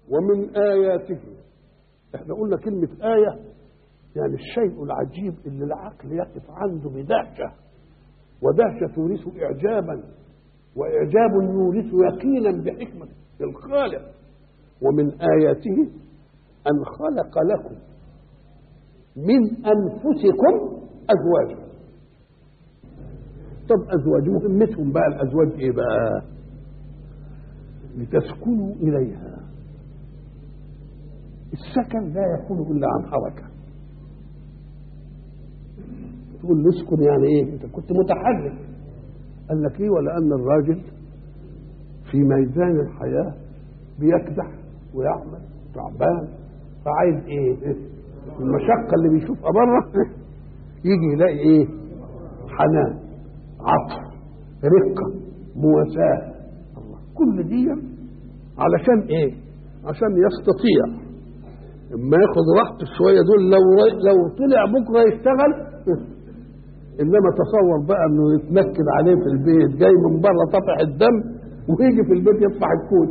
ومن آياته احنا قلنا كلمة آية يعني الشيء العجيب اللي العقل يقف عنده بدهشة ودهشة تورث إعجابا وإعجاب يورث يقينا بحكمة الخالق ومن آياته أن خلق لكم من أنفسكم أزواجا طب أزواج مهمتهم بقى الأزواج إيه بقى لتسكنوا إليها السكن لا يكون إلا عن حركة تقول له اسكن يعني إيه أنت كنت متحرك قال لك إيه ولأن الراجل في ميدان الحياة بيكدح ويعمل تعبان فعايز إيه المشقة اللي بيشوفها بره يجي يلاقي إيه حنان عطف رقة مواساة الله كل دي علشان ايه عشان يستطيع اما ياخد راحته شويه دول لو لو طلع بكره يشتغل انما تصور بقى انه يتنكد عليه في البيت جاي من بره طفح الدم ويجي في البيت يطفح الكوت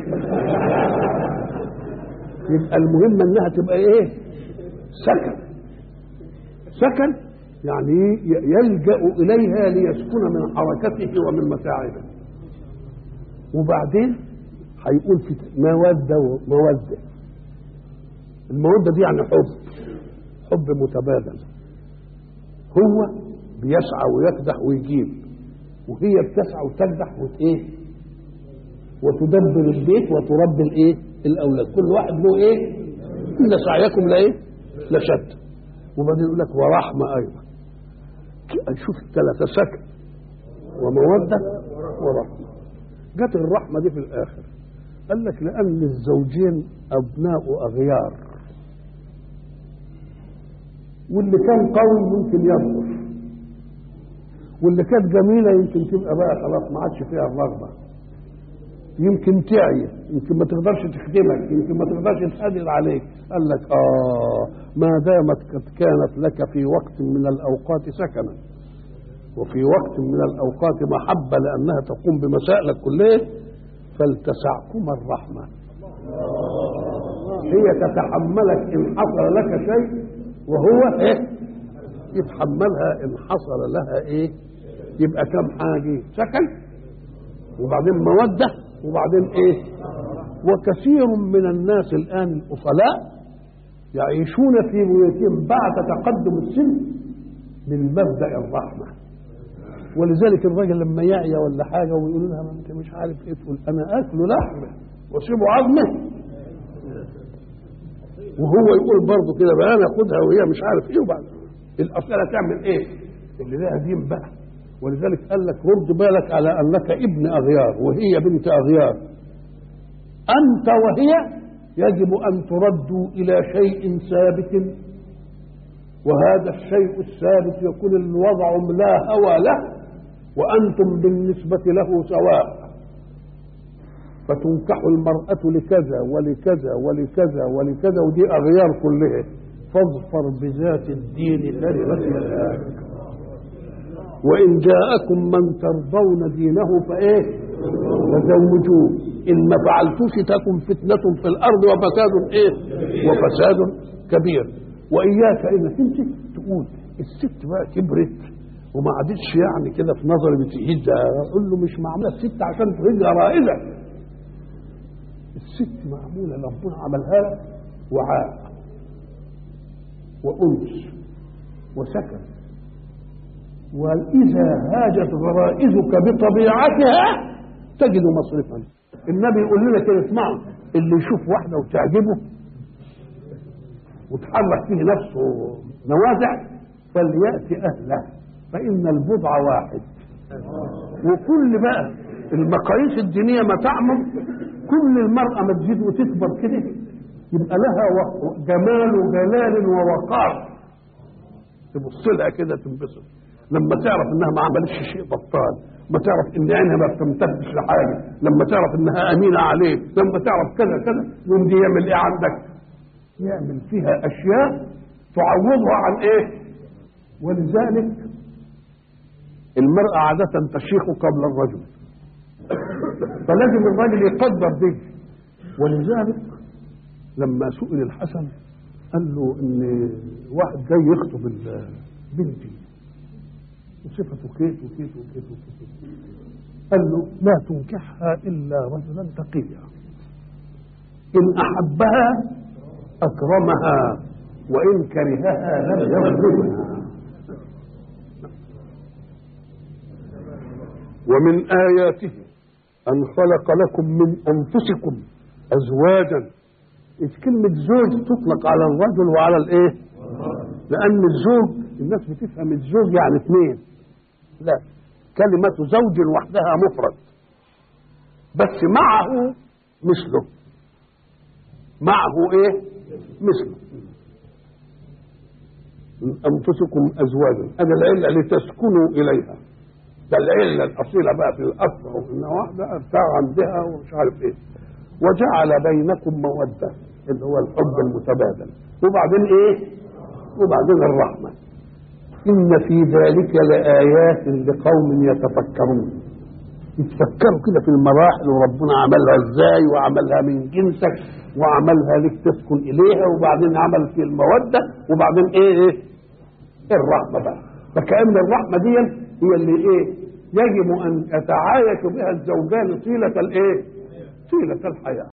يبقى المهم انها تبقى ايه سكن سكن يعني يلجا اليها ليسكن من حركته ومن متاعبه وبعدين هيقول في موده وموده الموده دي يعني حب حب متبادل هو بيسعى ويكدح ويجيب وهي بتسعى وتكدح وتايه وتدبر البيت وتربي الايه الاولاد كل واحد له ايه ان سعيكم لايه لشد وبعدين يقول لك ورحمه ايضا شوف الثلاثه سكن وموده ورحمه جت الرحمه دي في الاخر قال لك لان الزوجين ابناء اغيار واللي كان قوي ممكن يضعف واللي كانت جميله يمكن تبقى بقى خلاص ما عادش فيها الرغبه يمكن تعي يمكن ما تقدرش تخدمك يمكن ما تقدرش تقدر عليك قال لك اه ما دامت قد كانت لك في وقت من الاوقات سكنا وفي وقت من الاوقات محبه لانها تقوم بمسائلك كلها فلتسعكما الرحمه هي تتحملك ان حصل لك شيء وهو ايه يتحملها ان حصل لها ايه يبقى كم حاجه سكن وبعدين موده وبعدين ايه وكثير من الناس الان الاصلاء يعيشون في بيوتهم بعد تقدم السن من مبدا الرحمه ولذلك الراجل لما يعيا ولا حاجه ويقول لها ما انت مش عارف ايه تقول انا اكل لحمه واسيبه عظمه وهو يقول برضه كده بقى انا اخدها وهي مش عارف ايه وبعد الاصاله تعمل ايه؟ اللي لها دين بقى ولذلك قال لك رد بالك على انك ابن اغيار وهي بنت اغيار انت وهي يجب ان تردوا الى شيء ثابت وهذا الشيء الثابت يكون الوضع لا هوى له وانتم بالنسبه له سواء فتنكح المرأة لكذا ولكذا ولكذا ولكذا ودي أغيار كلها فاظفر بذات الدين تربت يداك وإن جاءكم من ترضون دينه فإيه فزوجوه إن ما فعلتوش تكن فتنة في الأرض وفساد إيه وفساد كبير وإياك إنك أنت تقول الست بقى كبرت وما عادتش يعني كده في نظري بتهزها اقول له مش معموله الست عشان تهزها رائده الست معموله ربنا عملها لك وعاء وانس وسكن واذا هاجت غرائزك بطبيعتها تجد مصرفا النبي يقول لنا كده اسمعوا اللي يشوف واحده وتعجبه وتحرك فيه نفسه نوازع فلياتي اهله فان البضع واحد وكل بقى المقاييس الدينيه ما تعمل كل المرأة ما تزيد وتكبر كده يبقى لها جمال وجلال ووقار تبص لها كده تنبسط لما تعرف انها ما عملتش شيء بطال ما تعرف ان عينها ما بتمتدش لحاجه لما تعرف انها امينه عليك لما تعرف كذا كذا يوم دي يعمل ايه عندك يعمل فيها اشياء تعوضها عن ايه ولذلك المرأة عادة تشيخ قبل الرجل فلازم الراجل يقدر دي ولذلك لما سئل الحسن قال له ان واحد جاي يخطب ال- بنتي وصفته كيت وكيت وكيت وكيت قال له لا تنكحها الا رجلا تقيا ان احبها اكرمها وان كرهها لم يظلمها ومن اياته ان خلق لكم من انفسكم ازواجا إذ كلمة زوج تطلق على الرجل وعلى الايه؟ لأن الزوج الناس بتفهم الزوج يعني اثنين لا كلمة زوج وحدها مفرد بس معه مثله معه ايه؟ مثله من أنفسكم أزواجا هذا العلة لتسكنوا إليها ده العلة الأصيلة بقى في الأصل وإن واحدة بتاع عندها ومش عارف إيه وجعل بينكم مودة اللي هو الحب المتبادل وبعدين إيه؟ وبعدين الرحمة إن في ذلك لآيات لقوم يتفكرون يتفكروا كده في المراحل وربنا عملها ازاي وعملها من جنسك وعملها لك تسكن اليها وبعدين عمل في الموده وبعدين ايه ايه الرحمه بقى فكأن الرحمه دي هي اللي ايه يجب ان يتعايش بها الزوجان طيله الايه طيله الحياه